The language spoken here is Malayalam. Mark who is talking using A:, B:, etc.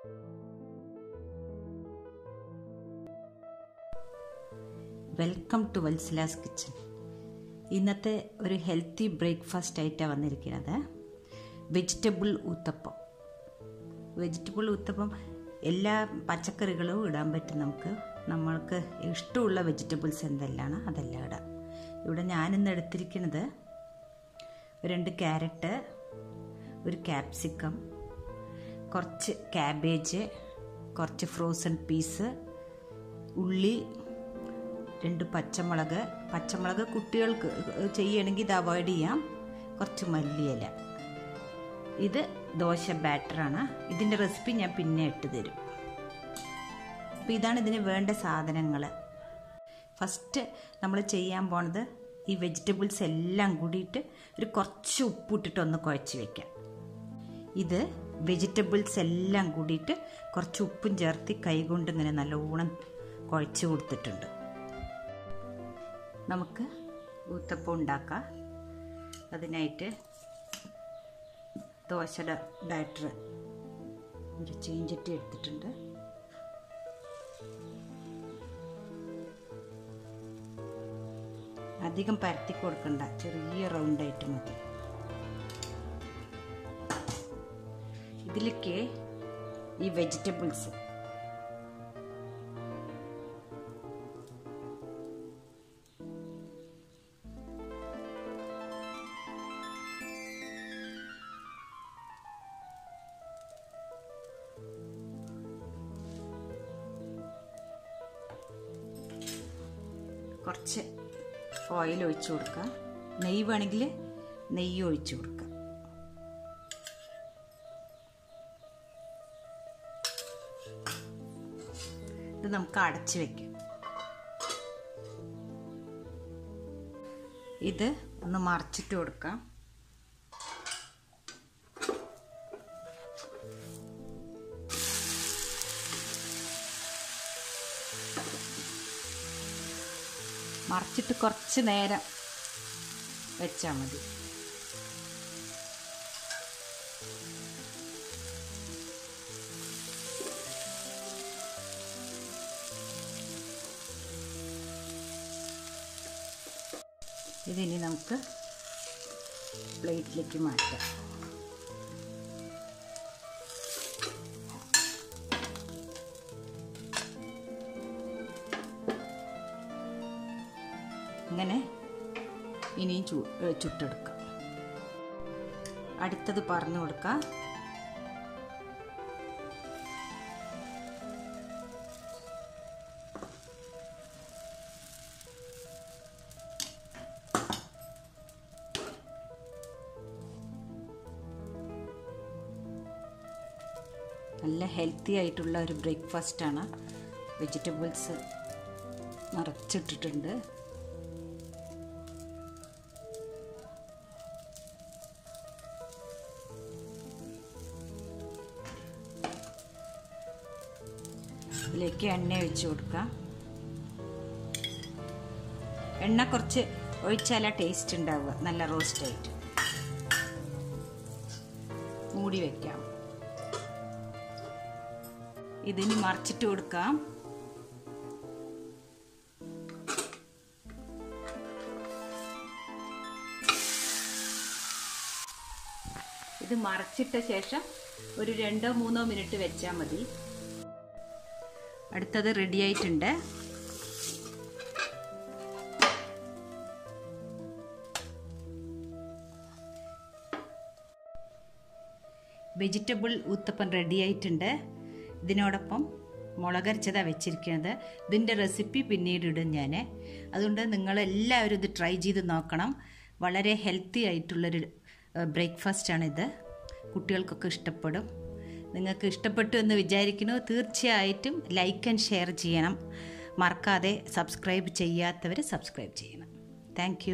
A: വെൽക്കം ടു വത്സലാസ് കിച്ചൺ ഇന്നത്തെ ഒരു ഹെൽത്തി ബ്രേക്ക്ഫാസ്റ്റ് ആയിട്ടാണ് വന്നിരിക്കുന്നത് വെജിറ്റബിൾ ഊത്തപ്പം വെജിറ്റബിൾ ഊത്തപ്പം എല്ലാ പച്ചക്കറികളും ഇടാൻ പറ്റും നമുക്ക് നമ്മൾക്ക് ഇഷ്ടമുള്ള വെജിറ്റബിൾസ് എന്തെല്ലാം അതെല്ലാം ഇടാം ഇവിടെ ഞാനിന്ന് എടുത്തിരിക്കുന്നത് രണ്ട് ക്യാരറ്റ് ഒരു ക്യാപ്സിക്കം കുറച്ച് ക്യാബേജ് കുറച്ച് ഫ്രോസൺ പീസ് ഉള്ളി രണ്ട് പച്ചമുളക് പച്ചമുളക് കുട്ടികൾക്ക് ചെയ്യണമെങ്കിൽ ഇത് അവോയ്ഡ് ചെയ്യാം കുറച്ച് മല്ലിയില ഇത് ദോശ ബാറ്ററാണ് ഇതിൻ്റെ റെസിപ്പി ഞാൻ പിന്നെ ഇട്ട് തരും അപ്പോൾ ഇതാണ് ഇതിന് വേണ്ട സാധനങ്ങൾ ഫസ്റ്റ് നമ്മൾ ചെയ്യാൻ പോണത് ഈ വെജിറ്റബിൾസ് എല്ലാം കൂടിയിട്ട് ഒരു കുറച്ച് ഉപ്പിട്ടിട്ട് ഒന്ന് കുഴച്ച് വെക്കാം ഇത് വെജിറ്റബിൾസ് എല്ലാം കൂടിയിട്ട് കുറച്ച് ഉപ്പും ചേർത്ത് കൈകൊണ്ട് ഇങ്ങനെ നല്ലോണം കുഴച്ച് കൊടുത്തിട്ടുണ്ട് നമുക്ക് ഊത്തപ്പം ഉണ്ടാക്കാം അതിനായിട്ട് ദോശയുടെ ബാറ്റർ ഒരു ചീഞ്ചട്ടി എടുത്തിട്ടുണ്ട് അധികം പരത്തി കൊടുക്കണ്ട ചെറിയ റൗണ്ടായിട്ട് മതി ഇതിലേക്ക് ഈ വെജിറ്റബിൾസ് കുറച്ച് ഓയിൽ ഒഴിച്ചു കൊടുക്കുക നെയ്യ് വേണമെങ്കിൽ നെയ്യ് ഒഴിച്ചു കൊടുക്കുക ഇത് നമുക്ക് അടച്ചു വെക്കാം ഇത് ഒന്ന് മറിച്ചിട്ട് കൊടുക്കാം മറിച്ചിട്ട് കുറച്ച് നേരം വെച്ചാൽ മതി ഇതിനി നമുക്ക് പ്ലേറ്റിലേക്ക് മാറ്റാം ഇങ്ങനെ ഇനിയും ചു ചുട്ടെടുക്കാം അടുത്തത് പറഞ്ഞു കൊടുക്കാം നല്ല ഹെൽത്തി ആയിട്ടുള്ള ഒരു ബ്രേക്ക്ഫാസ്റ്റാണ് വെജിറ്റബിൾസ് നിറച്ചിട്ടിട്ടുണ്ട് ഇതിലേക്ക് എണ്ണ ഒഴിച്ച് കൊടുക്കാം എണ്ണ കുറച്ച് ഒഴിച്ചാലാ ടേസ്റ്റ് ഉണ്ടാവുക നല്ല റോസ്റ്റ് ആയിട്ട് മൂടി വെക്കാം ഇതിന് മറിച്ചിട്ട് കൊടുക്കാം ഇത് മറച്ചിട്ട ശേഷം ഒരു രണ്ടോ മൂന്നോ മിനിറ്റ് വെച്ചാൽ മതി അടുത്തത് റെഡി ആയിട്ടുണ്ട് വെജിറ്റബിൾ ഊത്തപ്പം റെഡി ആയിട്ടുണ്ട് ഇതിനോടൊപ്പം മുളകരച്ചതാണ് വെച്ചിരിക്കുന്നത് ഇതിൻ്റെ റെസിപ്പി പിന്നീട് ഇടും ഞാൻ അതുകൊണ്ട് നിങ്ങളെല്ലാവരും ഇത് ട്രൈ ചെയ്ത് നോക്കണം വളരെ ഹെൽത്തി ആയിട്ടുള്ളൊരു ബ്രേക്ക്ഫാസ്റ്റാണിത് കുട്ടികൾക്കൊക്കെ ഇഷ്ടപ്പെടും നിങ്ങൾക്ക് ഇഷ്ടപ്പെട്ടു എന്ന് വിചാരിക്കുന്നു തീർച്ചയായിട്ടും ലൈക്ക് ആൻഡ് ഷെയർ ചെയ്യണം മറക്കാതെ സബ്സ്ക്രൈബ് ചെയ്യാത്തവർ സബ്സ്ക്രൈബ് ചെയ്യണം താങ്ക്